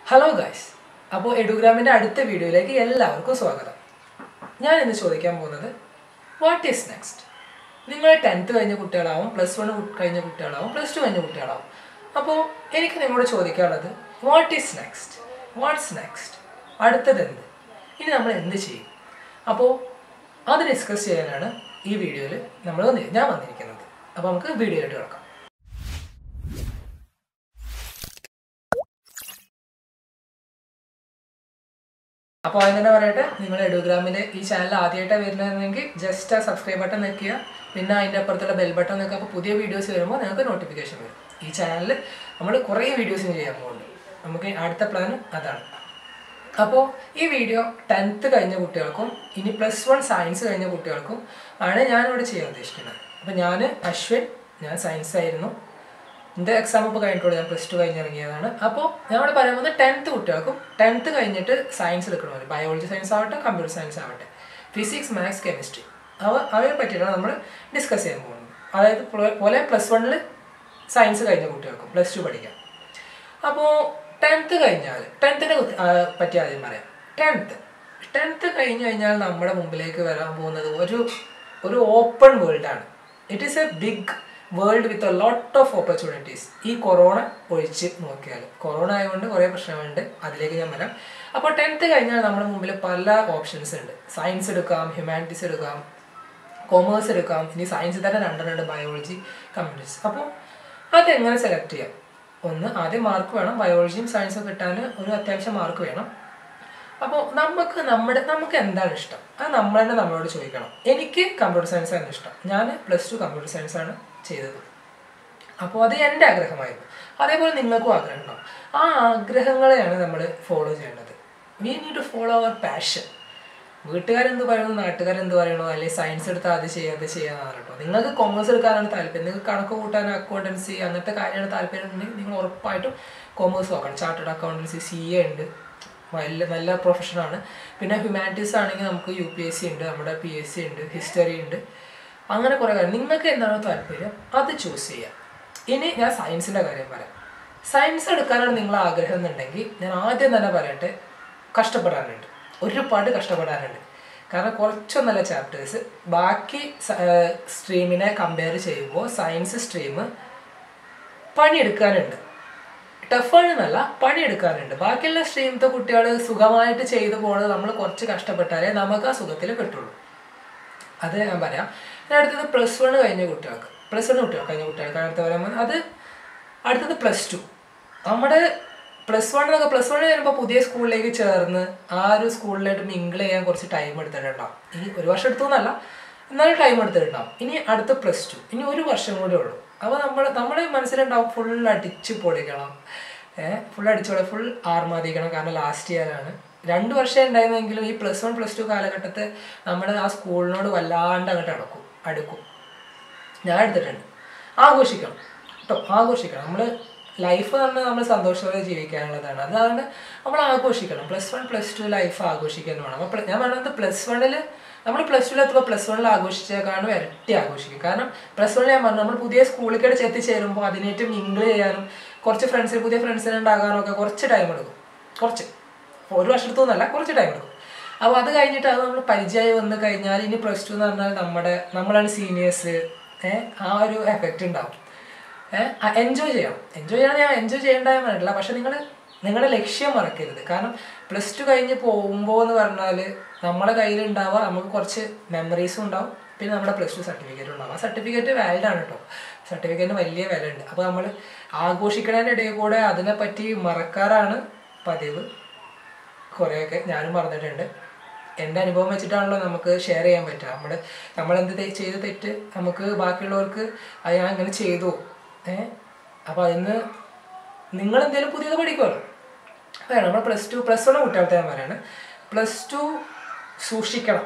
hello guys അപ്പോൾ എഡുഗ്രാമിൻ്റെ അടുത്ത വീഡിയോയിലേക്ക് എല്ലാവർക്കും സ്വാഗതം ഞാൻ ഇന്ന് ചോദിക്കാൻ പോകുന്നത് വാട്ട് ഈസ് നെക്സ്റ്റ് നിങ്ങൾ ടെൻത്ത് കഴിഞ്ഞ കുട്ടികളാവും പ്ലസ് വൺ കഴിഞ്ഞ കുട്ടികളാവും പ്ലസ് ടു കഴിഞ്ഞ കുട്ടികളാവും അപ്പോൾ എനിക്ക് നിങ്ങളോട് ചോദിക്കാനുള്ളത് what is next what's next അടുത്തത് എന്ത് ഇനി നമ്മൾ എന്ത് ചെയ്യും അപ്പോൾ അത് ഡിസ്കസ് ചെയ്യാനാണ് ഈ വീഡിയോയിൽ നമ്മൾ വന്നി ഞാൻ വന്നിരിക്കുന്നത് അപ്പോൾ നമുക്ക് വീഡിയോയിലോട്ട് കിടക്കാം അപ്പോൾ ആദ്യം തന്നെ പറയട്ടെ നിങ്ങൾ എഡുഗ്രാമിൻ്റെ ഈ ചാനൽ ആദ്യമായിട്ടാണ് വരുന്നതെങ്കിൽ ജസ്റ്റ് ആ സബ്സ്ക്രൈബ് ബട്ടൺ നിൽക്കുക പിന്നെ അതിൻ്റെ അപ്പുറത്തുള്ള ബെൽ ബട്ടൺ നിൽക്കുക അപ്പോൾ പുതിയ വീഡിയോസ് വരുമ്പോൾ നിങ്ങൾക്ക് നോട്ടിഫിക്കേഷൻ വരും ഈ ചാനലിൽ നമ്മൾ കുറേ വീഡിയോസ് ചെയ്യാൻ പോകുന്നുണ്ട് നമുക്ക് അടുത്ത പ്ലാൻ അതാണ് അപ്പോൾ ഈ വീഡിയോ ടെൻത്ത് കഴിഞ്ഞ കുട്ടികൾക്കും ഇനി പ്ലസ് വൺ സയൻസ് കഴിഞ്ഞ കുട്ടികൾക്കും ആണ് ഞാനിവിടെ ചെയ്യാൻ ഉദ്ദേശിക്കുന്നത് അപ്പോൾ ഞാൻ അശ്വിൻ ഞാൻ സയൻസ് ആയിരുന്നു എൻ്റെ എക്സാം ഇപ്പോൾ കഴിഞ്ഞിട്ടുള്ളൂ ഞാൻ പ്ലസ് ടു കഴിഞ്ഞിറങ്ങിയതാണ് അപ്പോൾ ഞാൻ ഇവിടെ പറയാൻ പോകുന്നത് ടെൻത്ത് കുട്ടികൾക്കും ടെൻത്ത് കഴിഞ്ഞിട്ട് സയൻസ് എടുക്കണമല്ലോ ബയോളജി സയൻസ് ആവട്ടെ കമ്പ്യൂട്ടർ സയൻസ് ആവട്ടെ ഫിസിക്സ് മാത്സ് കെമിസ്ട്രി അവ അവയെ പറ്റിയിട്ടാണ് നമ്മൾ ഡിസ്കസ് ചെയ്യാൻ പോകുന്നത് അതായത് പ്ല- പോലെ പ്ലസ് വണ്ണിൽ സയൻസ് കഴിഞ്ഞ കുട്ടികൾക്കും പ്ലസ് ടു പഠിക്കാം അപ്പോൾ ടെൻത്ത് കഴിഞ്ഞാൽ ടെൻത്തിനെ പറ്റി ആദ്യം പറയാം ടെൻത്ത് ടെൻത്ത് കഴിഞ്ഞ് കഴിഞ്ഞാൽ നമ്മുടെ മുമ്പിലേക്ക് വരാൻ പോകുന്നത് ഒരു ഒരു ഓപ്പൺ വേൾഡാണ് it is a big world with a lot of opportunities ഈ കൊറോണ ഒഴിച്ച് നോക്കിയാൽ കൊറോണ ആയതുകൊണ്ട് കുറേ പ്രശ്നങ്ങളുണ്ട് അതിലേക്ക് ഞാൻ വരാം അപ്പോൾ ടെൻത്ത് കഴിഞ്ഞാൽ നമ്മുടെ മുമ്പിൽ പല ഓപ്ഷൻസ് ഉണ്ട് സയൻസ് എടുക്കാം ഹ്യൂമാനിറ്റീസ് എടുക്കാം കോമേഴ്സ് എടുക്കാം ഇനി സയൻസ് തന്നെ രണ്ടെണ്ണുണ്ട് ബയോളജി കമ്പ്യൂട്ടേഴ്സ് അപ്പോൾ അതെങ്ങനെ സെലക്ട് ചെയ്യാം ഒന്ന് ആദ്യം മാർക്ക് വേണം ബയോളജിയും സയൻസും കിട്ടാൻ ഒരു അത്യാവശ്യം മാർക്ക് വേണം അപ്പോൾ നമുക്ക് നമ്മുടെ നമുക്ക് എന്താണ് ഇഷ്ടം അത് നമ്മൾ തന്നെ നമ്മളോട് ചോദിക്കണം എനിക്ക് കമ്പ്യൂട്ടർ സയൻസ് ആണ് ഇഷ്ടം ഞാൻ പ്ലസ് ടു കമ്പ്യൂട്ടർ സയൻസ് ആണ് ചെയ്തത് അപ്പോൾ അത് എൻ്റെ ആഗ്രഹമായിരുന്നു അതേപോലെ നിങ്ങൾക്കും ആഗ്രഹം ഉണ്ടാവും ആ ആഗ്രഹങ്ങളെയാണ് നമ്മൾ ഫോളോ ചെയ്യേണ്ടത് we need to follow our passion വീട്ടുകാരെന്ത് പറയുന്നു നാട്ടുകാരെന്ത് പറയണോ അല്ലെങ്കിൽ സയൻസ് എടുത്താൽ അത് ചെയ്യുക അത് ചെയ്യാന്ന് കേട്ടോ നിങ്ങൾക്ക് കൊമേഴ്സ് എടുക്കാനാണ് താല്പര്യം നിങ്ങൾക്ക് കണക്ക് കൂട്ടാൻ അക്കൗണ്ടൻസി അങ്ങനത്തെ കാര്യമാണ് താല്പര്യം ഉണ്ടെങ്കിൽ നിങ്ങൾ ഉറപ്പായിട്ടും കൊമേഴ്സ് നോക്കണം ചാർട്ടേഡ് അക്കൗണ്ടൻസി സി എ ഉണ്ട് വലിയ നല്ല പ്രൊഫഷനാണ് പിന്നെ ഹ്യൂമാനിറ്റീസ് ആണെങ്കിൽ നമുക്ക് യു പി എസ് സി ഉണ്ട് നമ്മുടെ പി എസ് സി ഉണ്ട് ഹിസ്റ്ററി ഉണ്ട് അങ്ങനെ കുറേ കാര്യം നിങ്ങൾക്ക് എന്താണോ താല്പര്യം അത് ചൂസ് ചെയ്യാം ഇനി ഞാൻ സയൻസിൻ്റെ കാര്യം പറയാം സയൻസ് എടുക്കാനാണ് നിങ്ങൾ ആഗ്രഹം എന്നുണ്ടെങ്കിൽ ഞാൻ ആദ്യം തന്നെ പറയട്ടെ കഷ്ടപ്പെടാനുണ്ട് ഒരുപാട് കഷ്ടപ്പെടാനുണ്ട് കാരണം കുറച്ചൊന്നല്ല ചാപ്റ്റേഴ്സ് ബാക്കി സ്ട്രീമിനെ കമ്പയർ ചെയ്യുമ്പോൾ സയൻസ് സ്ട്രീം പണിയെടുക്കാനുണ്ട് ടഫാണെന്നല്ല പണിയെടുക്കാനുണ്ട് ബാക്കിയുള്ള സ്ട്രീമത്തെ കുട്ടികൾ സുഖമായിട്ട് ചെയ്തു പോകുന്നത് നമ്മൾ കുറച്ച് കഷ്ടപ്പെട്ടാലേ നമുക്ക് ആ സുഖത്തിൽ കിട്ടുള്ളൂ അത് ഞാൻ പറയാം ഇനി അടുത്തത് പ്ലസ് വൺ കഴിഞ്ഞ കുട്ടികൾക്ക് പ്ലസ് വൺ കുട്ടികൾ കഴിഞ്ഞ കുട്ടികൾക്ക് അടുത്ത പറയുമ്പോൾ അത് അടുത്തത് പ്ലസ് ടു നമ്മുടെ പ്ലസ് വൺ എന്നൊക്കെ പ്ലസ് വൺ വരുമ്പോൾ പുതിയ സ്കൂളിലേക്ക് ചേർന്ന് ആ ഒരു സ്കൂളിലായിട്ട് മിങ്കിൾ ചെയ്യാൻ കുറച്ച് ടൈം എടുത്തിട്ടുണ്ടാവും ഇനി ഒരു വർഷം എടുത്തു എന്നല്ല എന്നാലും ടൈം എടുത്തിട്ടുണ്ടാവും ഇനി അടുത്ത പ്ലസ് ടു ഇനി ഒരു വർഷം കൂടെ ഉള്ളൂ അപ്പോൾ നമ്മൾ നമ്മുടെ മനസ്സിലുണ്ടാവും ഫുൾ അടിച്ച് പൊളിക്കണം ഏഹ് ഫുൾ അടിച്ച് പൊളി ഫുൾ ആർമാദിക്കണം കാരണം ലാസ്റ്റ് ഇയറാണ് രണ്ട് വർഷം ഉണ്ടായിരുന്നെങ്കിലും ഈ പ്ലസ് വൺ പ്ലസ് ടു കാലഘട്ടത്തിൽ നമ്മൾ ആ സ്കൂളിനോട് വല്ലാണ്ട് അങ്ങോട്ട് അടക്കും അടുക്കും ഞാൻ എടുത്തിട്ടുണ്ട് ആഘോഷിക്കണം കേട്ടോ ആഘോഷിക്കണം നമ്മൾ ലൈഫ് തന്നെ നമ്മൾ സന്തോഷത്തോടെ ജീവിക്കാനുള്ളതാണ് അതുകൊണ്ട് നമ്മൾ ആഘോഷിക്കണം plus one plus two life ആഘോഷിക്കാൻ വേണം അപ്പോൾ ഞാൻ പറയുന്നത് പ്ലസ് വണ്ണിൽ നമ്മൾ പ്ലസ് ടുവിൽ എത്തുമ്പോൾ പ്ലസ് വണ്ണിൽ ആഘോഷിച്ചേക്കാളും ഇരട്ടി ആഘോഷിക്കും കാരണം പ്ലസ് വണ്ണിൽ ഞാൻ പറഞ്ഞു നമ്മൾ പുതിയ സ്കൂളിലേക്ക് എത്തിച്ചേരുമ്പോൾ അതിനേറ്റ് മിങ്കിൾ ചെയ്യാനും കുറച്ച് ഫ്രണ്ട്സിന് പുതിയ ഫ്രണ്ട്സിനെ ഉണ്ടാകാനും ഒക്കെ കുറച്ച് ടൈം എടുക്കും കുറച്ച് ഒരു വർഷത്തൊന്നല്ല കുറച്ച് ടൈം എടുക്കും അപ്പോൾ അത് കഴിഞ്ഞിട്ട് അത് നമ്മൾ പരിചയമായി വന്ന് കഴിഞ്ഞാൽ ഇനി പ്ലസ് ടു എന്ന് പറഞ്ഞാൽ നമ്മുടെ നമ്മളാണ് സീനിയേഴ്സ് ഏഹ് ആ ഒരു എഫക്റ്റ് ഉണ്ടാവും ഏഹ് എൻജോയ് ചെയ്യണം എൻജോയ് ചെയ്യണം ഞാൻ എൻജോയ് ചെയ്യേണ്ടതായി പറഞ്ഞിട്ടില്ല പക്ഷെ നിങ്ങൾ നിങ്ങളുടെ ലക്ഷ്യം മറക്കരുത് കാരണം പ്ലസ് ടു കഴിഞ്ഞ് പോകുമ്പോൾ എന്ന് പറഞ്ഞാൽ നമ്മളെ കയ്യിൽ ഉണ്ടാവുക നമുക്ക് കുറച്ച് മെമ്മറീസും ഉണ്ടാവും പിന്നെ നമ്മുടെ പ്ലസ് ടു സർട്ടിഫിക്കറ്റ് ഉണ്ടാവും ആ സർട്ടിഫിക്കറ്റ് വാലിഡ് ആണ് കേട്ടോ സർട്ടിഫിക്കറ്റിന് വലിയ വില ഉണ്ട് അപ്പോൾ നമ്മൾ ആഘോഷിക്കുന്നതിൻ്റെ ഇടയിൽ കൂടെ അതിനെപ്പറ്റി മറക്കാറാണ് പതിവ് കുറേയൊക്കെ ഞാനും പറഞ്ഞിട്ടുണ്ട് എൻ്റെ അനുഭവം വെച്ചിട്ടാണല്ലോ നമുക്ക് ഷെയർ ചെയ്യാൻ പറ്റുക നമ്മൾ നമ്മളെന്ത് തെ- ചെയ്ത തെറ്റ് നമുക്ക് ബാക്കിയുള്ളവർക്ക് അത് ഞാൻ ഇങ്ങനെ ചെയ്തു ഏ അപ്പോൾ അതിന് നിങ്ങൾ എന്തെങ്കിലും പുതിയത് പഠിക്കുമല്ലോ വേണം നമ്മൾ പ്ലസ് ടു പ്ലസ് വൺ കുട്ടികൾക്ക് ഞാൻ പറയാണ് പ്ലസ് ടു സൂക്ഷിക്കണം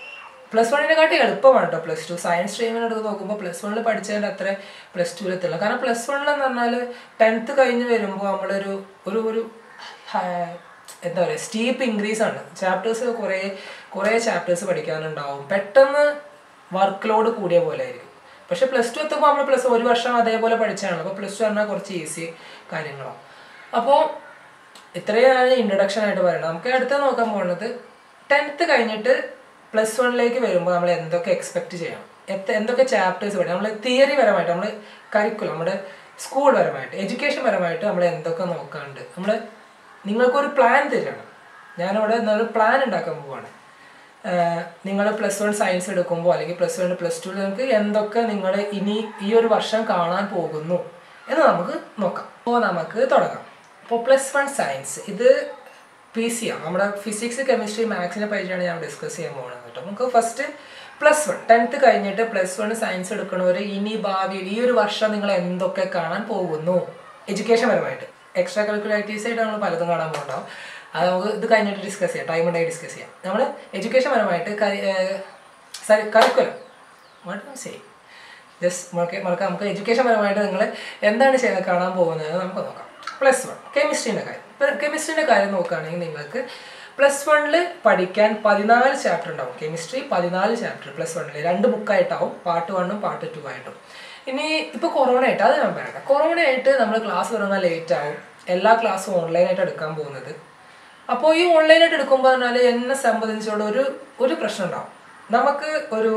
പ്ലസ് വണ്ണിനെക്കാട്ടി എളുപ്പമാണ് കേട്ടോ പ്ലസ് ടു സയൻസ് സ്ട്രീമിനെ എടുത്ത് നോക്കുമ്പോൾ പ്ലസ് വണ്ണിൽ പഠിച്ചതിൻ്റെ അത്ര പ്ലസ് ടുവിൽ എത്തില്ല കാരണം പ്ലസ് വണ്ണിലെന്ന് പറഞ്ഞാൽ ടെൻത്ത് കഴിഞ്ഞ് വരുമ്പോൾ നമ്മളൊരു ഒരു ഒരു ഹാ- എന്താ പറയുക സ്റ്റീപ്പ് ഇൻക്രീസ് ആണ് ചാപ്റ്റേഴ്സ് കുറേ കുറേ ചാപ്റ്റേഴ്സ് പഠിക്കാനുണ്ടാവും പെട്ടെന്ന് വർക്ക് ലോഡ് കൂടിയ പോലെ ആയിരിക്കും പക്ഷെ പ്ലസ് ടു എത്തുമ്പോൾ നമ്മൾ പ്ലസ് ഒരു വർഷം അതേപോലെ പഠിച്ചാണ് അപ്പോൾ പ്ലസ് ടു പറഞ്ഞാൽ കുറച്ച് ഈസി കാര്യങ്ങളാണ് അപ്പോൾ ഇത്രയാണ് ഇൻട്രൊഡക്ഷൻ ആയിട്ട് പറയുന്നത് നമുക്ക് അടുത്ത നോക്കാൻ പോകുന്നത് ടെൻത്ത് കഴിഞ്ഞിട്ട് പ്ലസ് വണ്ണിലേക്ക് വരുമ്പോൾ നമ്മൾ എന്തൊക്കെ എക്സ്പെക്ട് ചെയ്യണം എത്ത എന്തൊക്കെ ചാപ്റ്റേഴ്സ് പഠിക്കണം നമ്മൾ തിയറി പരമായിട്ട് നമ്മൾ കരിക്കുലം നമ്മുടെ സ്കൂൾ പരമായിട്ട് എഡ്യൂക്കേഷൻ പരമായിട്ട് നമ്മൾ എന്തൊക്കെ നോക്കാണ്ട് നമ്മൾ നിങ്ങൾക്കൊരു പ്ലാൻ തരണം ഞാനിവിടെ ഒരു പ്ലാൻ ഉണ്ടാക്കാൻ പോവാണ് നിങ്ങൾ പ്ലസ് വൺ സയൻസ് എടുക്കുമ്പോൾ അല്ലെങ്കിൽ പ്ലസ് വൺ പ്ലസ് ടു നിങ്ങൾക്ക് എന്തൊക്കെ നിങ്ങൾ ഇനി ഈ ഒരു വർഷം കാണാൻ പോകുന്നു എന്ന് നമുക്ക് നോക്കാം അപ്പോൾ നമുക്ക് തുടങ്ങാം അപ്പോൾ പ്ലസ് വൺ സയൻസ് ഇത് പി സി ആണ് നമ്മുടെ ഫിസിക്സ് കെമിസ്ട്രി മാത്സിനെ പറ്റിയാണ് ഞാൻ ഡിസ്കസ് ചെയ്യാൻ പോകുന്നത് കേട്ടോ നമുക്ക് ഫസ്റ്റ് പ്ലസ് വൺ ടെൻത്ത് കഴിഞ്ഞിട്ട് പ്ലസ് വൺ സയൻസ് എടുക്കണവർ ഇനി ഭാവിയിൽ ഈ ഒരു വർഷം നിങ്ങൾ എന്തൊക്കെ കാണാൻ പോകുന്നു എഡ്യൂക്കേഷൻ പരമായിട്ട് എക്സ്ട്രാ കരിക്കുലർ ആക്ടിവിറ്റീസ് ആയിട്ട് നമ്മൾ പലതും കാണാൻ പോകുന്നുണ്ടാവും അത് നമുക്ക് ഇത് കഴിഞ്ഞിട്ട് ഡിസ്കസ് ചെയ്യാം ടൈം ഉണ്ടെങ്കിൽ ഡിസ്കസ് ചെയ്യാം നമ്മൾ എഡ്യൂക്കേഷൻ പരമായിട്ട് കരിക്കുലം വാട്ട് സേ ജസ്റ്റ് മറക്ക മറക്കാം നമുക്ക് എഡ്യൂക്കേഷൻ പരമായിട്ട് നിങ്ങൾ എന്താണ് ചെയ്യുന്നത് കാണാൻ പോകുന്നത് നമുക്ക് നോക്കാം പ്ലസ് വൺ കെമിസ്ട്രീൻ്റെ കാര്യം ഇപ്പം കെമിസ്ട്രീൻ്റെ കാര്യം നോക്കുകയാണെങ്കിൽ നിങ്ങൾക്ക് പ്ലസ് വണ്ണിൽ പഠിക്കാൻ പതിനാല് ചാപ്റ്റർ ഉണ്ടാവും കെമിസ്ട്രി പതിനാല് ചാപ്റ്റർ പ്ലസ് വണ്ണിൽ രണ്ട് ബുക്കായിട്ടാവും പാർട്ട് വണ്ണും പാർട്ട് ടു ആയിട്ടും ഇനി ഇപ്പോൾ കൊറോണ ആയിട്ട് അത് ഞാൻ പറയട്ടെ കൊറോണ ആയിട്ട് നമ്മൾ ക്ലാസ് തുടങ്ങാൻ ലേറ്റ് ആവും എല്ലാ ക്ലാസ്സും ഓൺലൈനായിട്ട് എടുക്കാൻ പോകുന്നത് അപ്പോൾ ഈ ഓൺലൈനായിട്ട് എടുക്കുമ്പോൾ പറഞ്ഞാൽ എന്നെ സംബന്ധിച്ചോളം ഒരു ഒരു പ്രശ്നം ഉണ്ടാവും നമുക്ക് ഒരു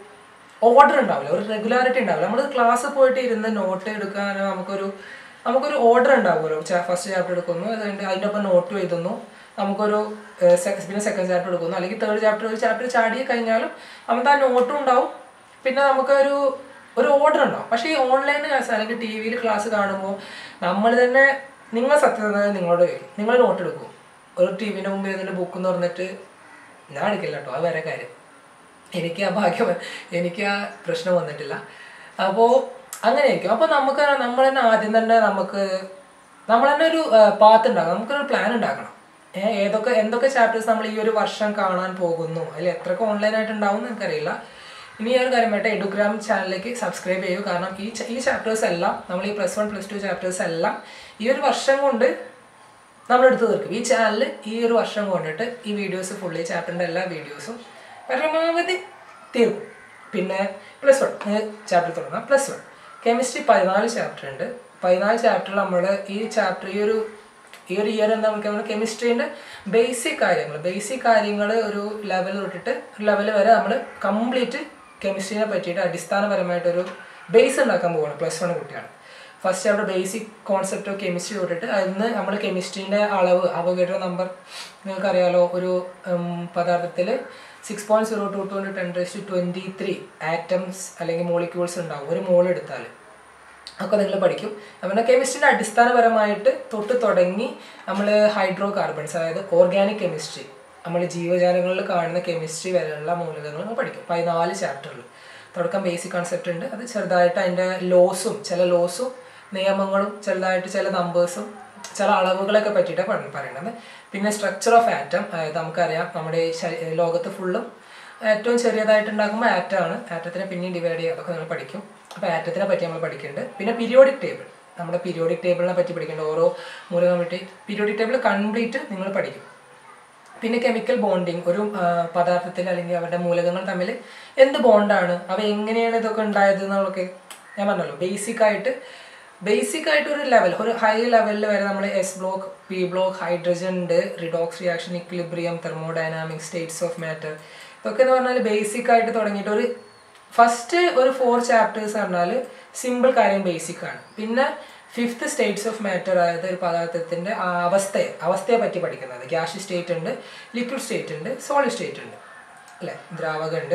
ഓർഡർ ഉണ്ടാവില്ല ഒരു റെഗുലാരിറ്റി ഉണ്ടാവില്ല നമ്മൾ ക്ലാസ് പോയിട്ട് ഇരുന്ന് നോട്ട് എടുക്കാൻ നമുക്കൊരു നമുക്കൊരു ഓർഡർ ഉണ്ടാവുമല്ലോ ഫസ്റ്റ് ചാപ്റ്റർ എടുക്കുന്നു അത് കഴിഞ്ഞിട്ട് അതിൻ്റെ ഒപ്പം നോട്ട് എഴുതുന്നു നമുക്കൊരു ഏഹ്, sec- പിന്നെ സെക്കൻഡ് ചാപ്റ്റർ എടുക്കുന്നു അല്ലെങ്കിൽ തേർഡ് ചാപ്റ്റർ ഒരു ചാപ്റ്റർ ചാടി കഴിഞ്ഞാലും നമുക്ക് ആ നോട്ടും ഉണ്ടാവും പിന്നെ നമുക്കൊരു ഒരു ഓർഡർ ഉണ്ടാവും പക്ഷേ ഈ ഓൺലൈൻ ക്ലാസ് അല്ലെങ്കിൽ ടി വിയിൽ ക്ലാസ് കാണുമ്പോൾ നമ്മൾ തന്നെ നിങ്ങൾ സത്യസന്ധത നിങ്ങളോട് ചോദിക്കും നിങ്ങൾ നോട്ട് എടുക്കും ഒരു ടി വിൻ്റെ മുമ്പിൽ ഇരുന്നിട്ട് ബുക്ക് എന്ന് പറഞ്ഞിട്ട് ഞാൻ എടുക്കില്ല കേട്ടോ അത് വേറെ കാര്യം എനിക്ക് ആ ഭാഗ്യം എനിക്ക് ആ പ്രശ്നം വന്നിട്ടില്ല അപ്പോൾ അങ്ങനെയായിരിക്കും അപ്പോൾ നമുക്ക് നമ്മൾ തന്നെ ആദ്യം തന്നെ നമുക്ക് നമ്മൾ തന്നെ ഒരു പാത്ത് ഉണ്ടാക്കണം നമുക്കൊരു പ്ലാൻ ഉണ്ടാക്കണം ഏ, ഏതൊക്കെ എന്തൊക്കെ ചാപ്റ്റേഴ്സ് നമ്മൾ ഈ ഒരു വർഷം കാണാൻ പോകുന്നു അതിൽ എത്രയൊക്കെ ഓൺലൈനായിട്ട് ഉണ്ടാവും എന്ന് എനിക്കറിയില്ല ഇനി ഞാൻ ഒരു കാര്യം വേട്ടെ എഡുഗ്രാം ചാനലിലേക്ക് സബ്സ്ക്രൈബ് ചെയ്യൂ കാരണം ഈ ച- ഈ ചാപ്റ്റേഴ്സ് എല്ലാം നമ്മൾ ഈ plus one plus two chapters എല്ലാം ഈ ഒരു വർഷം കൊണ്ട് നമ്മൾ എടുത്തു തീർക്കും ഈ ചാനൽ ഈ ഒരു വർഷം കൊണ്ടിട്ട് ഈ വീഡിയോസ് ഫുള്ളി ചാപ്റ്ററിൻ്റെ എല്ലാ വീഡിയോസും പരമാവധി തീർക്കും പിന്നെ പ്ലസ് വൺ ചാപ്റ്റർ തുടങ്ങാം പ്ലസ് വൺ കെമിസ്ട്രി പതിനാല് ചാപ്റ്റർ ഉണ്ട് പതിനാല് ചാപ്റ്ററിൽ നമ്മൾ ഈ ചാപ്റ്റർ ഈ ഒരു ഈ ഒരു ഇയർ എന്താ വിളിക്കുക കെമിസ്ട്രീൻ്റെ ബേസിക് കാര്യങ്ങൾ ബേസിക് കാര്യങ്ങൾ ഒരു ലെവൽ തൊട്ടിട്ട് ഒരു ലെവൽ വരെ നമ്മൾ കംപ്ലീറ്റ് കെമിസ്ട്രീനെ പറ്റിയിട്ട് അടിസ്ഥാനപരമായിട്ടൊരു ബേസ് ഉണ്ടാക്കാൻ പോവുകയാണ് പ്ലസ് വൺ കുട്ടിയാണ് ഫസ്റ്റ് അവിടെ ബേസിക് കോൺസെപ്റ്റ് ഓഫ് കെമിസ്ട്രി തൊട്ടിട്ട് അതിന് നമ്മൾ കെമിസ്ട്രീൻ്റെ അളവ് അവഗേഡോ നമ്പർ നിങ്ങൾക്കറിയാലോ ഒരു പദാർത്ഥത്തിൽ six point zero two two ten to twenty three atoms അല്ലെങ്കിൽ മോളിക്യൂൾസ് ഉണ്ടാവും ഒരു മോൾ എടുത്താൽ ഒക്കെ നിങ്ങൾ പഠിക്കും നമ്മുടെ കെമിസ്ട്രിയുടെ അടിസ്ഥാനപരമായിട്ട് തൊട്ട് തുടങ്ങി നമ്മൾ ഹൈഡ്രോ കാർബൺസ് അതായത് ഓർഗാനിക് കെമിസ്ട്രി നമ്മൾ ജീവജാലങ്ങളിൽ കാണുന്ന കെമിസ്ട്രി വരെയുള്ള മൂലകങ്ങൾ നമ്മൾ പഠിക്കും പതിനാല് ചാപ്റ്ററിൽ തുടക്കം ബേസിക് കൺസെപ്റ്റ് ഉണ്ട് അത് ചെറുതായിട്ട് അതിൻ്റെ ലോസും ചില ലോസും നിയമങ്ങളും ചെറുതായിട്ട് ചില നമ്പേഴ്സും ചില അളവുകളൊക്കെ പറ്റിയിട്ട് പറയുന്നത് പിന്നെ സ്ട്രക്ചർ ഓഫ് ആറ്റം അതായത് നമുക്കറിയാം നമ്മുടെ ഈ ശരീ- ലോകത്ത് ഫുള്ളും ഏറ്റവും ചെറിയതായിട്ട് ഉണ്ടാക്കുമ്പോൾ ആറ്റമാണ് ആറ്റത്തിനെ പിന്നെയും ഡിവൈഡ് ചെയ്യുക അതൊക്കെ നമ്മൾ പഠിക്കും അപ്പോൾ ആറ്റത്തിനെ പറ്റി നമ്മൾ പഠിക്കുന്നുണ്ട് പിന്നെ പീരിയോഡിക് ടേബിൾ നമ്മുടെ പീരിയോഡിക് ടേബിളിനെ പറ്റി പഠിക്കേണ്ട ഓരോ മൂലകം പറ്റി പീരിയോഡിക് ടേബിൾ കംപ്ലീറ്റ് നിങ്ങൾ പഠിക്കും പിന്നെ കെമിക്കൽ ബോണ്ടിങ് ഒരു ആ, പദാർത്ഥത്തിൽ അല്ലെങ്കിൽ അവരുടെ മൂലകങ്ങൾ തമ്മിൽ എന്ത് ബോണ്ടാണ് അവ എങ്ങനെയാണ് ഇതൊക്കെ ഉണ്ടായത് എന്നുള്ളതൊക്കെ ഞാൻ പറഞ്ഞല്ലോ ബേസിക് ആയിട്ട് ബേസിക് ആയിട്ട് ഒരു ലെവൽ ഒരു ഹൈ ലെവലിൽ വരെ നമ്മൾ S block P block hydrogen ഉണ്ട് redox reaction equilibrium thermodynamic states of matter ഇതൊക്കെ എന്ന് പറഞ്ഞാൽ ബേസിക് ആയിട്ട് തുടങ്ങിയിട്ട് ഒരു ഫസ്റ്റ് ഒരു ഫോർ ചാപ്റ്റേഴ്സ് പറഞ്ഞാൽ സിമ്പിൾ കാര്യം ബേസിക് ആണ് പിന്നെ ഫിഫ്ത്ത് സ്റ്റേറ്റ്സ് ഓഫ് മാറ്റർ അതായത് ഒരു പദാർത്ഥത്തിൻ്റെ അവസ്ഥയെ അവസ്ഥയെ പറ്റി പഠിക്കുന്നത് ഗ്യാഷ് സ്റ്റേറ്റ് ഉണ്ട് ലിക്വിഡ് സ്റ്റേറ്റ് ഉണ്ട് സോളിഡ് സ്റ്റേറ്റ് ഉണ്ട് അല്ലേ ദ്രാവകം ഉണ്ട്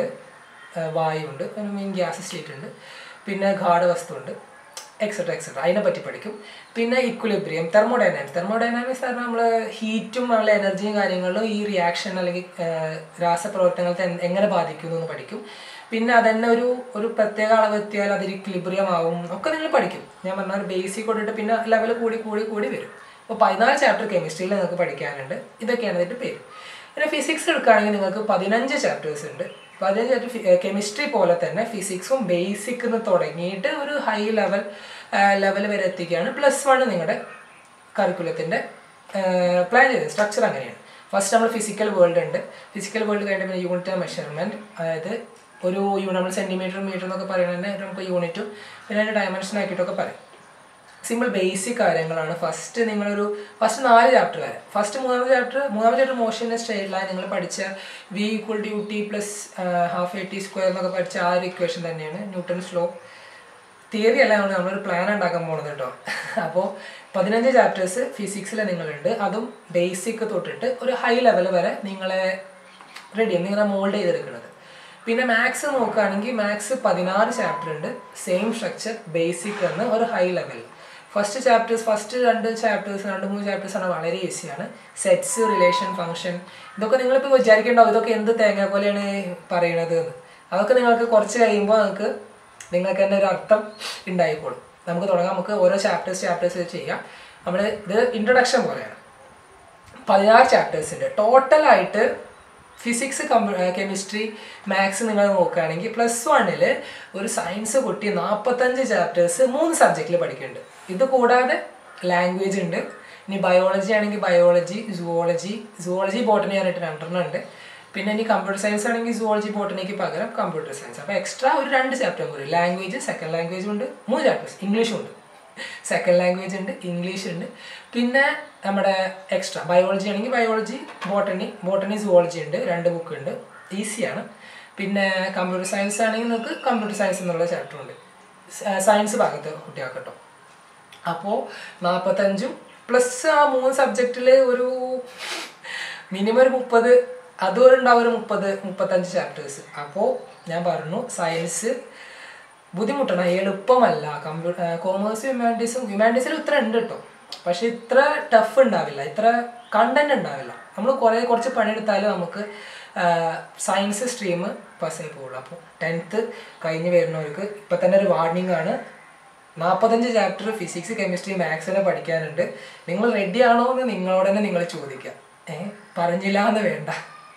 വായു ഉണ്ട് മീൻ ഗ്യാസ് സ്റ്റേറ്റ് ഉണ്ട് പിന്നെ ഘാടവസ്തു ഉണ്ട് എക്സെട്ര എക്സെട്ര അതിനെ പറ്റി പഠിക്കും പിന്നെ ഇക്വിലിബ്രിയം തെർമോഡൈനാമിക്സ് തെർമോഡൈനാമിക്സ് പറഞ്ഞാൽ നമ്മൾ ഹീറ്റും നമ്മളെ എനർജിയും കാര്യങ്ങളിലും ഈ റിയാക്ഷൻ അല്ലെങ്കിൽ ഏഹ്, രാസപ്രവർത്തനങ്ങളെ എൻ- എങ്ങനെ ബാധിക്കുന്നു എന്ന് പഠിക്കും പിന്നെ അതന്നെ ഒരു ഒരു പ്രത്യേക അളവ് എത്തിയാൽ അത് ഇക്വിലിബ്രിയം ആവും ഒക്കെ നിങ്ങൾ പഠിക്കും ഞാൻ പറഞ്ഞ ഒരു ബേസിക് കൊണ്ടിട്ട് പിന്നെ ലെവൽ കൂടി കൂടി കൂടി വരും അപ്പോൾ പതിനാല് ചാപ്റ്റർ കെമിസ്ട്രിയിൽ നിങ്ങൾക്ക് പഠിക്കാനുണ്ട് ഇതൊക്കെയാണ് ഇതിൻ്റെ പേര് പിന്നെ ഫിസിക്സ് എടുക്കുകയാണെങ്കിൽ നിങ്ങൾക്ക് പതിനഞ്ച് ചാപ്റ്റേഴ്സ് ഉണ്ട് പതിനഞ്ച് ചാപ്റ്റർ കെമിസ്ട്രി പോലെ തന്നെ ഫിസിക്സും ബേസിക് എന്ന് തുടങ്ങിയിട്ട് ഒരു ഹൈ ലെവൽ ലെവൽ വരെ എത്തിക്കുകയാണ് പ്ലസ് വൺ നിങ്ങളുടെ കറിക്കുലത്തിൻ്റെ പ്ലാൻ ചെയ്തത് സ്ട്രക്ചർ അങ്ങനെയാണ് ഫസ്റ്റ് നമ്മൾ ഫിസിക്കൽ വേൾഡ് ഉണ്ട് ഫിസിക്കൽ വേൾഡ് കഴിഞ്ഞിട്ട് പിന്നെ യൂണിറ്റ് മെഷർമെൻറ്റ് അതായത് ഒരു യൂ നമ്മൾ സെൻറ്റിമീറ്റർ മീറ്റർ എന്നൊക്കെ പറയുന്നത് തന്നെ നമുക്ക് യൂണിറ്റും പിന്നെ അതിൻ്റെ ഡയമെൻഷൻ ആക്കിയിട്ടൊക്കെ പറയും സിമ്പിൾ ബേസിക് കാര്യങ്ങളാണ് ഫസ്റ്റ് നിങ്ങളൊരു ഫസ്റ്റ് നാല് ചാപ്റ്റർ വരെ ഫസ്റ്റ് മൂന്നാമത്തെ ചാപ്റ്റർ മൂന്നാമത്തെ ചാപ്റ്റർ മോഷൻ സ്ട്രേറ്റ് ലൈൻ നിങ്ങൾ പഠിച്ച V equal to U T plus half A T square എന്നൊക്കെ പഠിച്ച ആ ഒരു ഇക്വേഷൻ തന്നെയാണ് ന്യൂട്ടൺ സ്ലോ തിയറി അല്ല നമ്മൾ നമ്മളൊരു പ്ലാൻ ഉണ്ടാക്കാൻ പോകുന്നത് കേട്ടോ അപ്പോൾ പതിനഞ്ച് ചാപ്റ്റേഴ്സ് ഫിസിക്സിൽ നിങ്ങളുണ്ട് അതും ബേസിക് തൊട്ടിട്ട് ഒരു ഹൈ ലെവൽ വരെ നിങ്ങളെ റെഡി നിങ്ങളെ മോൾഡ് ചെയ്തെടുക്കുന്നത് പിന്നെ മാത്സ് നോക്കുകയാണെങ്കിൽ മാത്സ് പതിനാറ് ചാപ്റ്റർ ഉണ്ട് സെയിം സ്ട്രക്ചർ ബേസിക് എന്ന് ഒരു high level first chapters first രണ്ട് ചാപ്റ്റേഴ്സ് രണ്ട് മൂന്ന് ചാപ്റ്റേഴ്സ് ആണ് വളരെ ഈസിയാണ് സെറ്റ്സ് റിലേഷൻ ഫംഗ്ഷൻ ഇതൊക്കെ നിങ്ങളിപ്പോൾ വിചാരിക്കേണ്ടാവും ഇതൊക്കെ എന്ത് തേങ്ങ പോലെയാണ് പറയണത് എന്ന് അതൊക്കെ നിങ്ങൾക്ക് കുറച്ച് കഴിയുമ്പോൾ നിങ്ങൾക്ക് നിങ്ങൾക്ക് തന്നെ ഒരു അർത്ഥം ഉണ്ടായിക്കോളും നമുക്ക് തുടങ്ങാം നമുക്ക് ഓരോ ചാപ്റ്റേഴ്സ് ചാപ്റ്റേഴ്സ് ചെയ്യാം നമ്മൾ ഇത് ഇൻട്രൊഡക്ഷൻ പോലെയാണ് പതിനാറ് ചാപ്റ്റേഴ്സ് ഉണ്ട് ടോട്ടലായിട്ട് ഫിസിക്സ് കെമിസ്ട്രി മാത്സ് നിങ്ങൾ നോക്കുകയാണെങ്കിൽ പ്ലസ് വണ്ണിൽ ഒരു സയൻസ് കുട്ടി നാൽപ്പത്തഞ്ച് ചാപ്റ്റേഴ്സ് മൂന്ന് സബ്ജക്റ്റിൽ പഠിക്കുന്നുണ്ട് ഇത് കൂടാതെ ലാംഗ്വേജ് ഉണ്ട് ഇനി ബയോളജി ആണെങ്കിൽ ബയോളജി സുവോളജി സുവോളജി ബോട്ടണി ആയിട്ട് രണ്ടെണ്ണം ഉണ്ട് പിന്നെ ഇനി കമ്പ്യൂട്ടർ സയൻസ് ആണെങ്കിൽ സുവോളജി ബോട്ടണിക്ക് പകരം കമ്പ്യൂട്ടർ സയൻസ് അപ്പോൾ എക്സ്ട്രാ ഒരു രണ്ട് ചാപ്റ്റർ കൂടി ലാംഗ്വേജ് സെക്കൻഡ് ലാംഗ്വേജും ഉണ്ട് മൂന്ന് ചാപ്റ്റേഴ്സ് ഇംഗ്ലീഷും ഉണ്ട് സെക്കൻഡ് ലാംഗ്വേജ് ഉണ്ട് ഇംഗ്ലീഷ് ഉണ്ട് പിന്നെ നമ്മുടെ എക്സ്ട്രാ ബയോളജി ആണെങ്കിൽ ബയോളജി ബോട്ടണി ബോട്ടണി സുവോളജി ഉണ്ട് രണ്ട് ബുക്ക് ഉണ്ട് ഈസിയാണ് പിന്നെ കമ്പ്യൂട്ടർ സയൻസ് ആണെങ്കിൽ നിങ്ങൾക്ക് കമ്പ്യൂട്ടർ സയൻസ് എന്നുള്ള ചാപ്റ്റർ ഉണ്ട് സയൻസ് ഭാഗത്ത് കുട്ടികൾക്ക് കേട്ടോ അപ്പോൾ നാൽപ്പത്തഞ്ചും പ്ലസ് ആ മൂന്ന് സബ്ജക്റ്റിൽ ഒരു മിനിമം ഒരു മുപ്പത് അതും ഉണ്ടാവും ഒരു മുപ്പത് മുപ്പത്തഞ്ച് ചാപ്റ്റേഴ്സ് അപ്പോൾ ഞാൻ പറഞ്ഞു സയൻസ് ബുദ്ധിമുട്ടാണ് എളുപ്പമല്ല കമ്പ്യൂട്ടർ കോമേഴ്സ് ഹ്യൂമാനിറ്റീസും ഹ്യൂമാനിറ്റീസിലും ഇത്ര ഉണ്ട് കേട്ടോ പക്ഷെ ഇത്ര ടഫ് ഉണ്ടാവില്ല ഇത്ര കണ്ടന്റ് ഉണ്ടാവില്ല നമ്മൾ കുറേ കുറച്ച് പണിയെടുത്താലും നമുക്ക് സയൻസ് സ്ട്രീം പാസ്സായി പോകുള്ളൂ അപ്പോൾ ടെൻത്ത് കഴിഞ്ഞ് വരുന്നവർക്ക് ഇപ്പം തന്നെ ഒരു വാർണിംഗ് ആണ് നാൽപ്പത്തഞ്ച് ചാപ്റ്റർ ഫിസിക്സ് കെമിസ്ട്രി മാത്സിനെ പഠിക്കാനുണ്ട് നിങ്ങൾ റെഡി ആണോ എന്ന് നിങ്ങളോട് തന്നെ നിങ്ങൾ ചോദിക്കാം ഏഹ് പറഞ്ഞില്ല എന്ന് വേണ്ട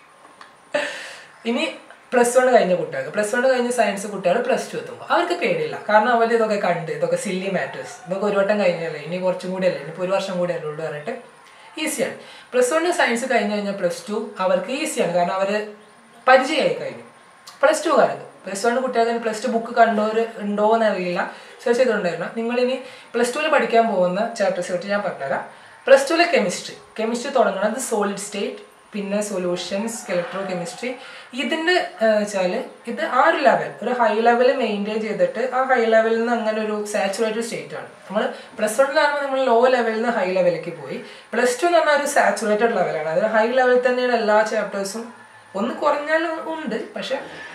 ഇനി പ്ലസ് വൺ കഴിഞ്ഞ കുട്ടികൾക്ക് പ്ലസ് വൺ കഴിഞ്ഞ സയൻസ് കുട്ടികൾ പ്ലസ് ടു എത്തുമ്പോൾ അവർക്ക് പേടിയില്ല കാരണം അവർ ഇതൊക്കെ കണ്ട് ഇതൊക്കെ സില്ലി മാറ്റേഴ്സ് ഇതൊക്കെ ഒരു വട്ടം കഴിഞ്ഞല്ലേ ഇനി കുറച്ചും കൂടി അല്ലേ ഇനിയിപ്പോൾ ഒരു വർഷം കൂടി അല്ലേ ഉള്ളൂ പറഞ്ഞിട്ട് ഈസിയാണ് പ്ലസ് വൺ സയൻസ് കഴിഞ്ഞ് കഴിഞ്ഞാൽ പ്ലസ് ടു അവർക്ക് ഈസിയാണ് കാരണം അവർ പരിചയമായി കഴിഞ്ഞു പ്ലസ് ടു കാലത്ത് പ്ലസ് വൺ കുട്ടികൾക്ക് പ്ലസ് ടു ബുക്ക് കണ്ടോർ ഉണ്ടോ എന്നറിയില്ല സെർച്ച് ചെയ്തിട്ടുണ്ടായിരുന്നു നിങ്ങളിനി പ്ലസ് ടുവിൽ പഠിക്കാൻ പോകുന്ന ചാപ്റ്റേഴ്സ് പറ്റി ഞാൻ പറഞ്ഞുതരാം പ്ലസ് ടുവിലെ കെമിസ്ട്രി കെമിസ്ട്രി തുടങ്ങുന്നത് സോളിഡ് സ്റ്റേറ്റ് പിന്നെ സൊല്യൂഷൻസ് ഇലക്ട്രോ കെമിസ്ട്രി ഇതിൻ്റെ വെച്ചാൽ ഇത് ആ ഒരു ലെവൽ ഒരു ഹൈ ലെവൽ മെയിൻറ്റെയിൻ ചെയ്തിട്ട് ആ ഹൈ ലെവലിൽ നിന്ന് അങ്ങനെ ഒരു സാച്ചുറേറ്റഡ് സ്റ്റേറ്റ് ആണ് നമ്മൾ പ്ലസ് വണ്ണിലാകുമ്പോൾ നമ്മൾ ലോ ലെവലിൽ നിന്ന് ഹൈ ലെവലിലേക്ക് പോയി പ്ലസ് ടു എന്ന് പറഞ്ഞാൽ ഒരു സാച്ചുറേറ്റഡ് ലെവലാണ് അത് ഹൈ ലെവലിൽ തന്നെയാണ് എല്ലാ ചാപ്റ്റേഴ്സും ഒന്ന് കുറഞ്ഞാലും ഉണ്ട് പക്ഷെ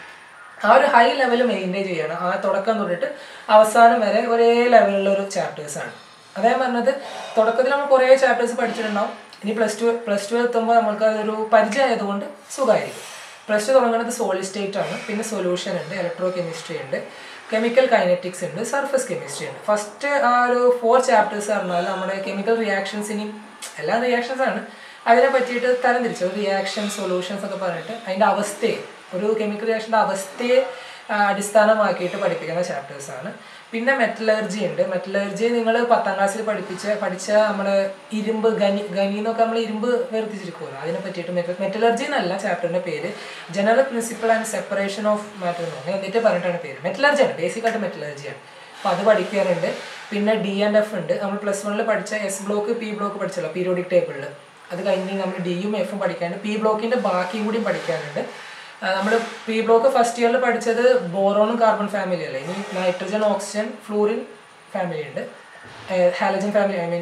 ആ ഒരു ഹൈ ലെവൽ മെയിൻറ്റെയിൻ ചെയ്യണം ആ തുടക്കം തൊട്ടിട്ട് അവസാനം വരെ ഒരേ ലെവലിലൊരു ചാപ്റ്റേഴ്സാണ് അതേ പറഞ്ഞത് തുടക്കത്തിൽ നമ്മൾ കുറേ ചാപ്റ്റേഴ്സ് പഠിച്ചിട്ടുണ്ടാവും ഇനി പ്ലസ് ടു പ്ലസ് ടു എത്തുമ്പോൾ നമുക്ക് അതൊരു പരിചയം ആയതുകൊണ്ട് സുഖമായിരിക്കും പ്ലസ് ടു തുടങ്ങുന്നത് സോളിഡ് സ്റ്റേറ്റ് ആണ് പിന്നെ സൊല്യൂഷൻ ഉണ്ട് ഇലക്ട്രോ കെമിസ്ട്രി ഉണ്ട് കെമിക്കൽ കൈനറ്റിക്സ് ഉണ്ട് സർഫസ് കെമിസ്ട്രി ഉണ്ട് ഫസ്റ്റ് ആ ഒരു ഫോർ ചാപ്റ്റേഴ്സ് പറഞ്ഞാൽ നമ്മുടെ കെമിക്കൽ റിയാക്ഷൻസിനെയും എല്ലാ റിയാക്ഷൻസ് ആണ് അതിനെ പറ്റിയിട്ട് തരം തിരിച്ചു ഒരു റിയാക്ഷൻ സൊല്യൂഷൻസ് ഒക്കെ പറഞ്ഞിട്ട് അതിൻ്റെ അവസ്ഥയെ ഒരു കെമിക്കൽ റിയാക്ഷൻ്റെ അവസ്ഥയെ അടിസ്ഥാനമാക്കിയിട്ട് പഠിപ്പിക്കുന്ന ചാപ്റ്റേഴ്സാണ് പിന്നെ മെറ്റലർജി ഉണ്ട് മെറ്റലർജി നിങ്ങൾ പത്താം ക്ലാസ്സിൽ പഠിപ്പിച്ച പഠിച്ച നമ്മുടെ ഇരുമ്പ് ഗനി ഗനി എന്നൊക്കെ നമ്മൾ ഇരുമ്പ് വേർതിരിച്ചിരിക്കുമല്ലോ അതിനെ പറ്റിയിട്ട് മെറ്റ മെറ്റലർജി എന്നല്ല ചാപ്റ്ററിൻ്റെ പേര് general principle and separation of matter എന്ന് പറഞ്ഞാൽ എന്നിട്ട് പറഞ്ഞിട്ടാണ് പേര് മെറ്റലർജിയാണ് ബേസിക്കായിട്ട് മെറ്റലർജിയാണ് അപ്പോൾ അത് പഠിക്കാറുണ്ട് പിന്നെ ഡി ആൻഡ് എഫ് ഉണ്ട് നമ്മൾ പ്ലസ് വണ്ണിൽ പഠിച്ച എസ് ബ്ലോക്ക് പി ബ്ലോക്ക് പഠിച്ചല്ലോ പീരിയോഡിക് ടേബിളിൽ അത് കഴിഞ്ഞ് നമ്മൾ ഡിയും എഫും പഠിക്കാനുണ്ട് പി ബ്ലോക്കിൻ്റെ ബാക്കിയും കൂടിയും പഠിക്കാനുണ്ട് നമ്മൾ പി ബ്ലോക്ക് ഫസ്റ്റ് ഇയറിൽ പഠിച്ചത് ബോറോണും കാർബൺ ഫാമിലി അല്ലേ ഇനി നൈട്രജൻ ഓക്സിജൻ ഫ്ലൂറിൻ ഫാമിലി ഉണ്ട് halogen family I mean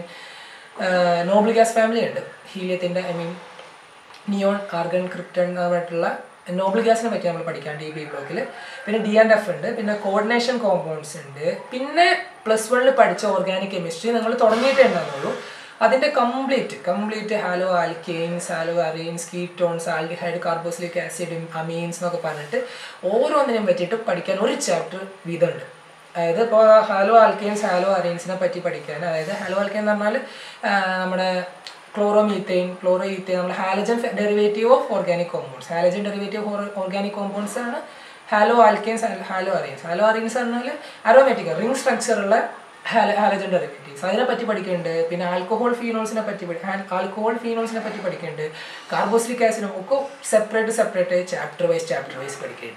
noble gas family ഉണ്ട് ഹീലിയത്തിൻ്റെ I mean neon argon krypton ആയിട്ടുള്ള നോബിൾ ഗ്യാസിനെ പറ്റി നമ്മൾ പഠിക്കാം ഡി ബി ബ്ലോക്കിൽ പിന്നെ ഡി ആൻഡ് എഫ് ഉണ്ട് പിന്നെ കോർഡിനേഷൻ കോമ്പൗണ്ട്സ് ഉണ്ട് പിന്നെ പ്ലസ് വണ്ണിൽ പഠിച്ച ഓർഗാനിക് കെമിസ്ട്രി നമ്മൾ തുടങ്ങിയിട്ടേ ഉണ്ടാകുന്നുള്ളൂ അതിൻ്റെ complete complete haloalkanes haloarenes ketones aldehyde carboxylic acid amines എന്നൊക്കെ പറഞ്ഞിട്ട് ഓരോന്നിനെയും പറ്റിയിട്ട് പഠിക്കാൻ ഒരു ചാപ്റ്റർ വീതമുണ്ട് അതായത് ഇപ്പോൾ ഹാലോ ആൽക്കെയിൻസ് ഹാലോ അറീൻസിനെ പറ്റി പഠിക്കാൻ അതായത് ഹാലോ ആൽക്കെയിൻ എന്ന് പറഞ്ഞാൽ നമ്മുടെ ക്ലോറോമീത്തൈൻ ക്ലോറോ ഈത്തൈൻ നമ്മൾ halogen derivative of organic compounds halogen derivative of organic compounds ആണ് haloalkanes haloarenes haloarenes പറഞ്ഞാൽ അരോമാറ്റിക് റിംഗ് സ്ട്രക്ചറുള്ള ഹാലജൻ ഡെറിവേറ്റീവ്സ് അതിനെ പറ്റി പഠിക്കുന്നുണ്ട് പിന്നെ ആൽക്കഹോൾ ഫീനോൾസിനെ പറ്റി ആൽക്കഹോൾ ഫീനോൾസിനെ പറ്റി പഠിക്കുന്നുണ്ട് കാർബോസിലിക് ആസിഡും ഒക്കെ separate separate chapter wise chapter wise പഠിക്കുന്നുണ്ട്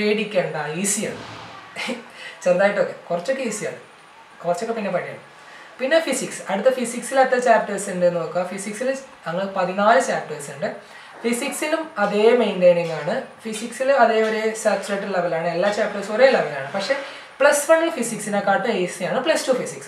പേടിക്കേണ്ട ഈസിയാണ് ചെറുതായിട്ടൊക്കെ കുറച്ചൊക്കെ ഈസിയാണ് കുറച്ചൊക്കെ പിന്നെ പണിയാണ് പിന്നെ ഫിസിക്സ് അടുത്ത ഫിസിക്സിൽ എത്ര ചാപ്റ്റേഴ്സ് ഉണ്ട് എന്ന് നോക്കുക ഫിസിക്സിൽ ഞങ്ങൾ പതിനാല് ചാപ്റ്റേഴ്സ് ഉണ്ട് ഫിസിക്സിലും അതേ മെയിൻറ്റെയിനിങ് ആണ് ഫിസിക്സിൽ അതേ ഒരേ സാച്ചുറേറ്റഡ് ലെവലാണ് എല്ലാ ചാപ്റ്റേഴ്സും ഒരേ ലെവലാണ് പക്ഷേ പ്ലസ് വണ്ണിൽ ഫിസിക്സിനെക്കാട്ടും ഈസിയാണ് പ്ലസ് ടു ഫിസിക്സ്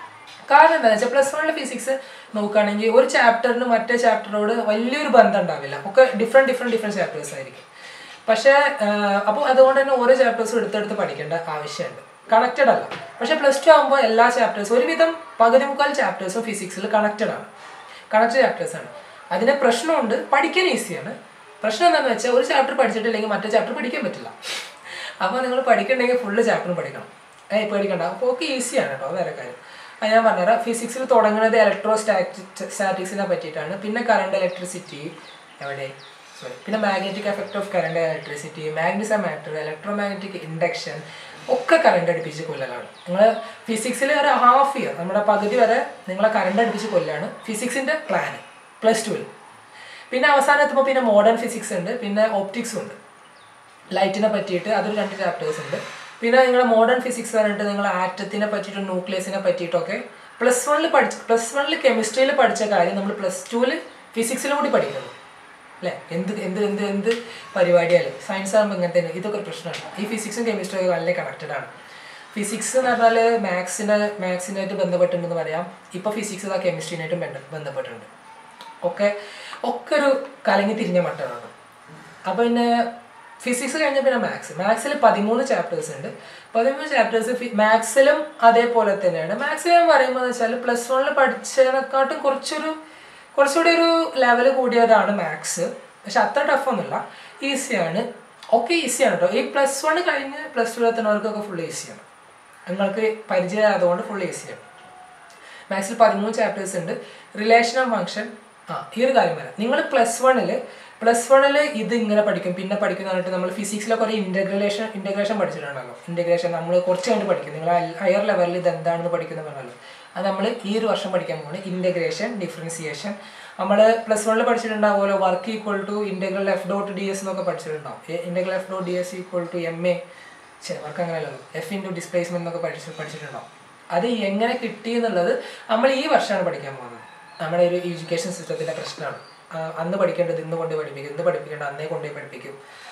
കാരണം എന്താണെന്ന് വെച്ചാൽ പ്ലസ് വണ്ണിൽ ഫിസിക്സ് നോക്കുകയാണെങ്കിൽ ഒരു ചാപ്റ്ററിന് മറ്റേ ചാപ്റ്ററോട് വലിയൊരു ബന്ധം ഉണ്ടാവില്ല ഒക്കെ ഡിഫറെൻറ്റ് ഡിഫറെൻറ്റ് ഡിഫറെൻറ്റ് ചാപ്റ്റേഴ്സ് ആയിരിക്കും പക്ഷേ അപ്പോൾ അതുകൊണ്ട് തന്നെ ഓരോ ചാപ്റ്റേഴ്സും എടുത്തെടുത്ത് പഠിക്കേണ്ട ആവശ്യമുണ്ട് കണക്റ്റഡ് അല്ല പക്ഷേ പ്ലസ് ടു ആകുമ്പോൾ എല്ലാ ചാപ്റ്റേഴ്സും ഒരുവിധം പകുതി മുക്കാൽ ചാപ്റ്റേഴ്സും ഫിസിക്സിൽ കണക്റ്റഡ് ആണ് കണക്റ്റഡ് ചാപ്റ്റേഴ്സ് ആണ് അതിന് പ്രശ്നമുണ്ട് പഠിക്കാൻ ഈസിയാണ് പ്രശ്നം എന്താണെന്ന് വെച്ചാൽ ഒരു ചാപ്റ്റർ പഠിച്ചിട്ടില്ലെങ്കിൽ മറ്റേ ചാപ്റ്റർ പഠിക്കാൻ പറ്റില്ല അപ്പോൾ നിങ്ങൾ പഠിക്കണമെങ്കിൽ ഫുള്ള് ചാപ്റ്ററും പഠിക്കണം ഏയ് പേടിക്കണ്ട അപ്പോൾ ഒക്കെ ഈസിയാണ് കേട്ടോ വേറെ കാര്യം അത് ഞാൻ പറഞ്ഞുതരാം ഫിസിക്സിൽ തുടങ്ങുന്നത് ഇലക്ട്രോ സ്റ്റാറ്റിക്സിനെ പറ്റിയിട്ടാണ് പിന്നെ കറണ്ട് ഇലക്ട്രിസിറ്റി എവിടെ സോറി പിന്നെ magnetic effect of current electricity magnetism matter electromagnetic induction ഒക്കെ കറണ്ട് അടുപ്പിച്ച് കൊല്ലലാണ് നിങ്ങൾ ഫിസിക്സിൽ ഒരു ഹാഫ് ഇയർ നമ്മുടെ പകുതി വരെ നിങ്ങളെ കറണ്ട് അടുപ്പിച്ച് കൊല്ലാണ് ഫിസിക്സിൻ്റെ പ്ലാൻ പ്ലസ് ടുവിൽ പിന്നെ അവസാനം എത്തുമ്പോൾ പിന്നെ മോഡേൺ ഫിസിക്സ് ഉണ്ട് പിന്നെ ഓപ്റ്റിക്സും ഉണ്ട് ലൈറ്റിനെ പറ്റിയിട്ട് അതൊരു രണ്ട് ചാപ്റ്റേഴ്സ് ഉണ്ട് പിന്നെ നിങ്ങൾ മോഡേൺ ഫിസിക്സ് പറഞ്ഞിട്ട് നിങ്ങൾ ആറ്റത്തിനെ പറ്റിയിട്ടും ന്യൂക്ലിയസിനെ പറ്റിയിട്ടൊക്കെ പ്ലസ് വണ്ണിൽ പഠിച്ച പ്ലസ് വണ്ണിൽ കെമിസ്ട്രിയിൽ പഠിച്ച കാര്യം നമ്മൾ പ്ലസ് ടുവിൽ ഫിസിക്സിലും കൂടി പഠിക്കുന്നു അല്ലേ എന്ത് എന്ത് എന്ത് എന്ത് പരിപാടിയായാലും സയൻസ് ആകുമ്പോൾ ഇങ്ങനത്തെ തന്നെ ഇതൊക്കെ ഒരു പ്രശ്നമാണ് ഈ ഫിസിക്സും കെമിസ്ട്രിയും ഒക്കെ വളരെ കണക്റ്റഡ് ആണ് ഫിസിക്സ് എന്ന് പറഞ്ഞാൽ മാത്സിന് മാത്സിനായിട്ട് ബന്ധപ്പെട്ടിട്ടുണ്ടെന്ന് പറയാം ഇപ്പോൾ ഫിസിക്സ് ആ കെമിസ്ട്രീനായിട്ടും ബന്ധ ബന്ധപ്പെട്ടിട്ടുണ്ട് ഒക്കെ ഒക്കെ ഒരു കലങ്ങി തിരിഞ്ഞ മട്ടാണ് അപ്പോൾ പിന്നെ ഫിസിക്സ് കഴിഞ്ഞ പിന്നെ മാത്സ് മാത്സിൽ പതിമൂന്ന് ചാപ്റ്റേഴ്സ് ഉണ്ട് പതിമൂന്ന് ചാപ്റ്റേഴ്സ് മാത്സിലും അതേപോലെ തന്നെയാണ് മാത്സ് ഞാൻ പറയുമ്പോൾ എന്ന് വെച്ചാൽ പ്ലസ് വണ്ണിൽ പഠിച്ചതിനെക്കാട്ടും കുറച്ചൊരു കുറച്ചുകൂടി ഒരു ലെവൽ കൂടിയതാണ് മാത്സ് പക്ഷെ അത്ര ടഫൊന്നുമില്ല ഈസിയാണ് ഒക്കെ ഈസിയാണ് കേട്ടോ ഈ പ്ലസ് വൺ കഴിഞ്ഞ് പ്ലസ് ടു എത്തുന്നവർക്കൊക്കെ ഫുൾ ഈസിയാണ് നിങ്ങൾക്ക് പരിചയം അതുകൊണ്ട് ഫുൾ ഈസിയാണ് മാത്സിൽ പതിമൂന്ന് ചാപ്റ്റേഴ്സ് ഉണ്ട് റിലേഷൻ ഓഫ് ഫംഗ്ഷൻ ആ ഈ ഒരു കാര്യം വരാം നിങ്ങൾ പ്ലസ് വണ്ണിൽ പ്ലസ് വണ്ണിൽ ഇത് ഇങ്ങനെ പഠിക്കും പിന്നെ പഠിക്കുന്ന പറഞ്ഞിട്ട് നമ്മൾ ഫിസിക്സിലെ കുറേ ഇൻ്റഗ്രേഷൻ ഇൻ്റഗ്രേഷൻ പഠിച്ചിട്ടുണ്ടല്ലോ ഇൻ്റഗ്രേഷൻ നമ്മൾ കുറച്ച് കഴിഞ്ഞ് പഠിക്കും നിങ്ങൾ ഹയർ ലെവലിൽ ഇത് എന്താണെന്ന് പഠിക്കുന്ന പറഞ്ഞല്ലോ അത് നമ്മൾ ഈ ഒരു വർഷം പഠിക്കാൻ പോകുന്നത് ഇൻ്റഗ്രേഷൻ ഡിഫറൻസിയേഷൻ നമ്മൾ പ്ലസ് വണ്ണിൽ പഠിച്ചിട്ടുണ്ടാവുമല്ലോ work equal to integral F dot D S എന്നൊക്കെ പഠിച്ചിട്ടുണ്ടാവും integral F dot D S equal to M A ശരി വർക്ക് അങ്ങനെയല്ലല്ലോ എഫ് ഇൻറ്റു ഡിസ്പ്ലേസ്മെന്റ് എന്നൊക്കെ പഠിച്ച് പഠിച്ചിട്ടുണ്ടാവും അത് എങ്ങനെ കിട്ടി എന്നുള്ളത് നമ്മൾ ഈ വർഷമാണ് പഠിക്കാൻ പോകുന്നത് നമ്മുടെ ഒരു എഡ്യൂക്കേഷൻ സിസ്റ്റത്തിൻ്റെ പ്രശ്നമാണ് ആ, അന്ന് പഠിക്കേണ്ടത് ഇന്ന് കൊണ്ട് പഠിപ്പിക്കും ഇന്ന് പഠിപ്പിക്കേണ്ടത് അന്നേ കൊണ്ടുപോയി പഠിപ്പിക്കും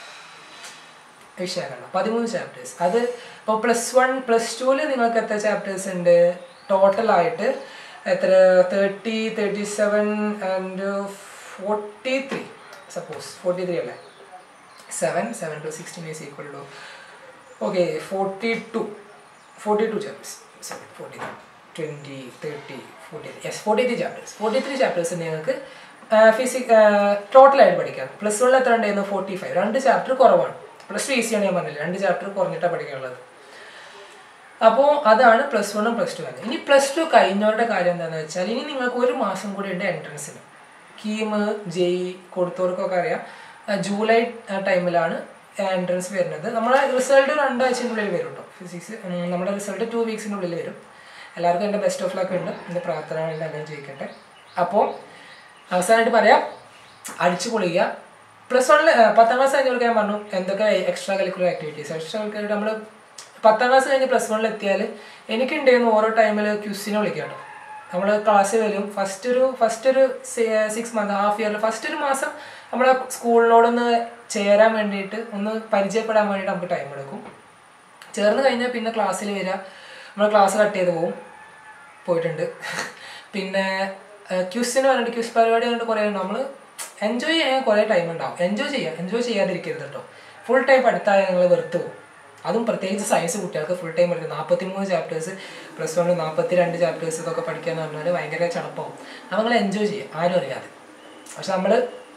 വിഷയമാണ് പതിമൂന്ന് ചാപ്റ്റേഴ്സ് അത് ഇപ്പോൾ പ്ലസ് വൺ പ്ലസ് ടുവിൽ നിങ്ങൾക്ക് എത്ര ചാപ്റ്റേഴ്സ് ഉണ്ട് ടോട്ടലായിട്ട് എത്ര thirty thirty seven and forty three suppose forty three അല്ലേ seven seven two sixteen is equal to okay forty two forty two chapters sorry forty three twenty thirty forty yes forty three chapters forty three chapters നിങ്ങൾക്ക് physic ടോട്ടലായിട്ട് പഠിക്കാം plus വണ്ണിൽ എത്ര ഉണ്ടായിരുന്നു forty five രണ്ട് chapter കുറവാണ് plus two ഈസിയാണ് ഞാൻ പറഞ്ഞില്ല രണ്ട് ചാപ്റ്റർ കുറഞ്ഞിട്ടാണ് പഠിക്കാനുള്ളത് അപ്പോൾ അതാണ് പ്ലസ് വണ്ണും പ്ലസ് ടു ആണ് ഇനി പ്ലസ് ടു കഴിഞ്ഞവരുടെ കാര്യം എന്താണെന്ന് വെച്ചാൽ ഇനി നിങ്ങൾക്ക് ഒരു മാസം കൂടി ഉണ്ട് എൻട്രൻസിന് കീമ് ജെയ് കൊടുത്തവർക്കൊക്കെ അറിയാം ആ, ജൂലൈ ടൈമിലാണ് എൻട്രൻസ് വരുന്നത് നമ്മളെ റിസൾട്ട് രണ്ടാഴ്ചയ്ക്കുള്ളിൽ വരും കേട്ടോ ഫിസിക്സ് നമ്മുടെ റിസൾട്ട് ടു വീക്സിനുള്ളിൽ വരും എല്ലാവർക്കും എൻ്റെ ബെസ്റ്റ് ഓഫ് ലക്ക് ഉണ്ട് എൻ്റെ പ്രാർത്ഥന വേണ്ടി എല്ലാം ജയിക്കട്ടെ അപ്പോൾ അവസാനമായിട്ട് പറയാം അടിച്ചു പൊളിക്കുക പ്ലസ് വണ്ണിൽ പത്താം ക്ലാസ് കഴിഞ്ഞവർക്ക് ഞാൻ പറഞ്ഞു എന്തൊക്കെ extra curricular activities extra curricular നമ്മൾ പത്താം ക്ലാസ് കഴിഞ്ഞ് പ്ലസ് വണ്ണിൽ എത്തിയാൽ എനിക്കുണ്ടായിരുന്നു ഓരോ ടൈമിൽ ക്യൂസിനെ വിളിക്കാം കേട്ടോ നമ്മൾ ക്ലാസ്സിൽ വരും ഫസ്റ്റ് ഒരു ഫസ്റ്റ് ഒരു സിക്സ് മന്ത് ഹാഫ് ഇയറിൽ ഫസ്റ്റ് ഒരു മാസം നമ്മളെ സ്കൂളിനോടൊന്ന് ചേരാൻ വേണ്ടിയിട്ട് ഒന്ന് പരിചയപ്പെടാൻ വേണ്ടിയിട്ട് നമുക്ക് ടൈം എടുക്കും ചേർന്ന് കഴിഞ്ഞാൽ പിന്നെ ക്ലാസ്സിൽ വരിക നമ്മൾ ക്ലാസ് കട്ട് ചെയ്ത് പോകും പോയിട്ടുണ്ട് പിന്നെ ക്യൂസിന് പറഞ്ഞിട്ട് ക്യൂസ് പരിപാടി പറഞ്ഞിട്ട് കുറേ ഉണ്ട് നമ്മൾ എൻജോയ് ചെയ്യാൻ കുറേ ടൈം ഉണ്ടാവും എൻജോയ് ചെയ്യാം എൻജോയ് ചെയ്യാതിരിക്കരുത് കേട്ടോ ഫുൾ ടൈം പഠിത്തമായാൽ നിങ്ങൾ വെറുത്ത് പോകും അതും പ്രത്യേകിച്ച് സയൻസ് കുട്ടികൾക്ക് ഫുൾ ടൈം പഠിക്കും നാൽപ്പത്തി മൂന്ന് ചാപ്റ്റേഴ്സ് പ്ലസ് വൺ നാൽപ്പത്തി രണ്ട് ചാപ്റ്റേഴ്സ് ഇതൊക്കെ പഠിക്കാന്ന് പറഞ്ഞാൽ ഭയങ്കര ചടപ്പാവും അത് നിങ്ങൾ എൻജോയ് ചെയ്യും ആരും അറിയാതെ പക്ഷെ നമ്മൾ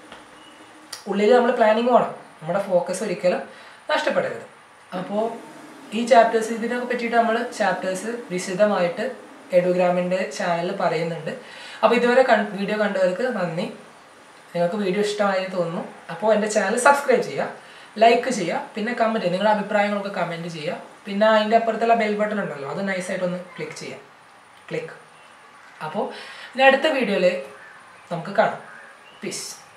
ഉള്ളിൽ നമ്മൾ പ്ലാനിങ് വേണം നമ്മുടെ ഫോക്കസ് ഒരിക്കലും നഷ്ടപ്പെടരുത് അപ്പോൾ ഈ ചാപ്റ്റേഴ്സ് ഇതിനൊക്കെ പറ്റിയിട്ട് നമ്മൾ ചാപ്റ്റേഴ്സ് വിശദമായിട്ട് എഡുഗ്രാമിൻ്റെ ചാനലിൽ പറയുന്നുണ്ട് അപ്പോൾ ഇതുവരെ കൺ വീഡിയോ കണ്ടവർക്ക് നന്ദി നിങ്ങൾക്ക് വീഡിയോ ഇഷ്ടമായി എന്ന് തോന്നുന്നു അപ്പോൾ എൻ്റെ ചാനൽ സബ്സ്ക്രൈബ് ചെയ്യുക ലൈക്ക് ചെയ്യുക പിന്നെ കമൻറ്റ് ചെയ്യുക നിങ്ങളുടെ അഭിപ്രായങ്ങളൊക്കെ കമൻറ്റ് ചെയ്യുക പിന്നെ അതിൻ്റെ അപ്പുറത്തുള്ള ബെൽ ബട്ടൺ ഉണ്ടല്ലോ അത് നൈസായിട്ടൊന്ന് ക്ലിക്ക് ചെയ്യാം ക്ലിക്ക് അപ്പോൾ ഇനി അടുത്ത വീഡിയോയിൽ നമുക്ക് കാണാം പീസ്